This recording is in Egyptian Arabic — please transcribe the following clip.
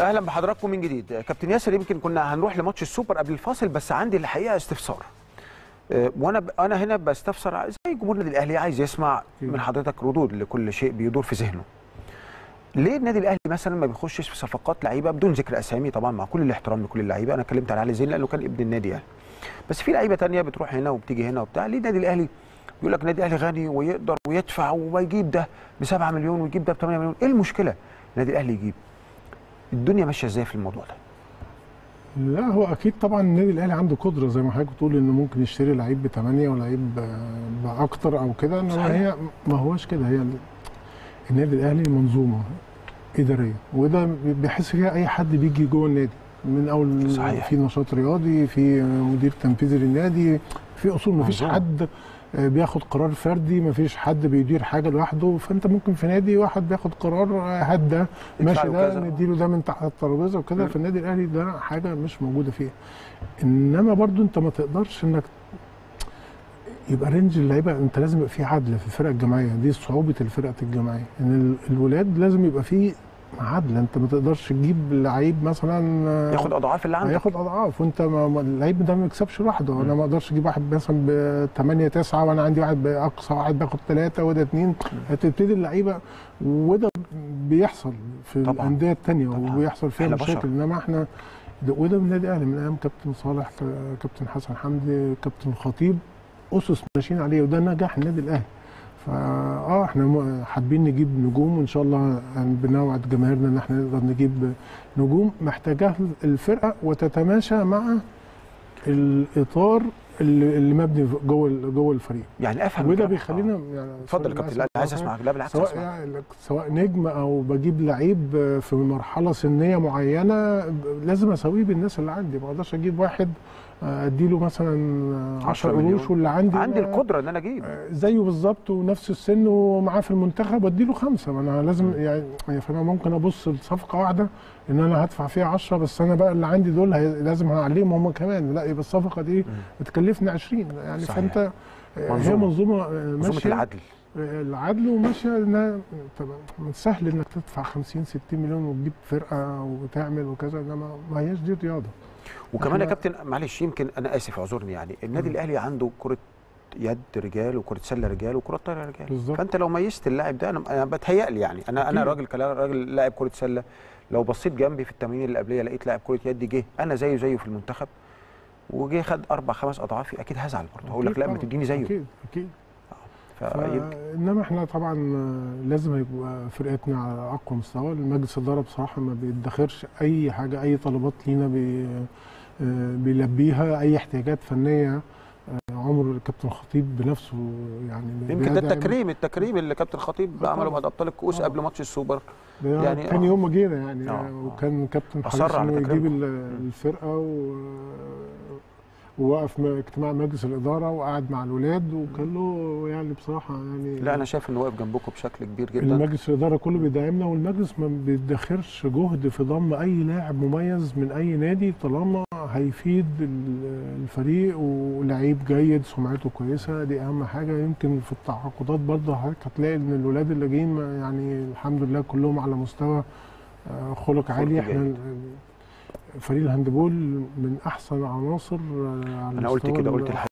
اهلا بحضراتكم من جديد كابتن ياسر يمكن كنا هنروح لماتش السوبر قبل الفاصل بس عندي الحقيقه استفسار أه، وانا ب... انا هنا بستفسر زي جمهور النادي الاهلي عايز يسمع من حضرتك ردود لكل شيء بيدور في ذهنه ليه النادي الاهلي مثلا ما بيخشش في صفقات لعيبه بدون ذكر اسامي طبعا مع كل الاحترام لكل اللعيبه انا اتكلمت على علي زين لانه كان ابن النادي يعني بس في لعيبه تانية بتروح هنا وبتيجي هنا وبتاع ليه النادي الاهلي يقول لك النادي الاهلي غني ويقدر ويدفع ويجيب ده ب 7 مليون ويجيب ده ب 8 مليون ايه المشكله النادي الاهلي يجيب الدنيا ماشيه ازاي في الموضوع ده لا هو اكيد طبعا النادي الاهلي عنده قدره زي ما حضرتك بتقول انه ممكن يشتري لعيب ب 8 ولعيب ب- باكتر او كده انما صحيح. هي ما هوش كده هي ال- النادي الاهلي منظومه اداريه وده بيحس فيها اي حد بيجي جوه النادي من اول صحيح. في نشاط رياضي في مدير تنفيذي للنادي في اصول ما فيش منظومة. حد آه، بياخد قرار فردي ما فيش حد بيدير حاجه لوحده فانت ممكن في نادي واحد بياخد قرار آه، هات ده ماشي له ده كذا. نديله ده من تحت الترابيزه وكده مم. في النادي الاهلي ده حاجه مش موجوده فيها انما برضو انت ما تقدرش انك يبقى رينج اللعيبه انت لازم يبقى في عدل في الفرق الجماعيه دي صعوبه الفرق الجماعيه ان ال- الولاد لازم يبقى في عدل انت ما تقدرش تجيب لعيب مثلا آه، ياخد اضعاف اللي عندك هياخد اضعاف وانت ما ما- اللعيب ده ما بيكسبش لوحده انا ما اقدرش اجيب واحد مثلا ب 8 9 وانا عندي واحد باقصى واحد باخد ثلاثه وده اثنين هتبتدي اللعيبه وده بيحصل في طبعاً. الانديه الثانيه طبعاً. وبيحصل فيها إحنا بشر. مشاكل انما احنا ده وده من النادي الاهلي من ايام كابتن صالح ك- كابتن حسن حمدي كابتن الخطيب اسس ماشيين عليه وده نجاح النادي الاهلي فا اه احنا م- حابين نجيب نجوم وان شاء الله بنوعد جماهيرنا ان احنا نقدر نجيب نجوم محتاجاها الفرقه وتتماشى مع الاطار اللي, اللي مبني جوه ال- جوه الفريق يعني افهم وده كلام. بيخلينا آه. يعني اتفضل يا سوري، كابتن أنا لا أنا عايز آسف اسمعك لا بالعكس سواء اسمعك يعني سواء نجم او بجيب لعيب في مرحله سنيه معينه لازم اسويه بالناس اللي عندي ما اقدرش اجيب واحد اديله مثلا 10 10 قروش مليون. واللي عندي عندي القدره ان انا اجيب زيه بالظبط ونفس السن ومعاه في المنتخب واديله خمسه ما انا لازم يعني يعني فانا ممكن ابص لصفقه واحده ان انا هدفع فيها 10 بس انا بقى اللي عندي دول هي- لازم هعليهم هم كمان لا يبقى الصفقه دي بتكلفني 20 يعني صحيح. فانت هي منظومة. منظومه منظومه ماشيه العدل العدل وماشيه انها طبعا من سهل انك تدفع 50 60 مليون وتجيب فرقه وتعمل وكذا انما ما هياش دي رياضه وكمان يا إحنا- كابتن معلش يمكن انا اسف اعذرني يعني النادي مم. الاهلي عنده كره يد رجال وكره سله رجال وكره طايره رجال بالظبط. فانت لو ميزت اللاعب ده انا انا بتهيألي يعني انا انا أكيد. راجل كلا راجل لاعب كره سله لو بصيت جنبي في التمرين اللي قبليه لقيت لاعب كره يد جه انا زيه زيه في المنتخب وجه خد اربع خمس اضعافي اكيد هزعل برضه هقول لك أكيد لا ما طبعاً. تديني زيه اكيد اكيد فيمكن انما احنا طبعا لازم يبقى فرقتنا على اقوى مستوى المجلس الاداره بصراحه ما بيدخرش اي حاجه اي طلبات لينا بي بيلبيها اي احتياجات فنيه عمر الكابتن الخطيب بنفسه يعني يمكن ده بيدعم- التكريم التكريم اللي كابتن خطيب طبعاً. عمله بعد ابطال الكؤوس طبعاً. قبل ماتش السوبر ده يعني يعني كان آه. يوم ما جينا يعني آه، آه. وكان كابتن أصر حريص على انه يجيب تكريمه. ال- الفرقه و ووقف م- اجتماع مجلس الاداره وقعد مع الولاد وكان له يعني بصراحه يعني لا انا شايف انه واقف جنبكم بشكل كبير جدا المجلس الاداره كله بيدعمنا والمجلس ما بيدخرش جهد في ضم اي لاعب مميز من اي نادي طالما هيفيد ال- الفريق ولعيب جيد سمعته كويسه دي اهم حاجه يمكن في التعاقدات برضه حضرتك هتلاقي ان الولاد اللي جايين ما- يعني الحمد لله كلهم على مستوى آه، خلق عالي احنا جيد. ال- فريق الهاندبول من احسن عناصر آه، على انا قلت مستوى كده ال- قلت الحقيقه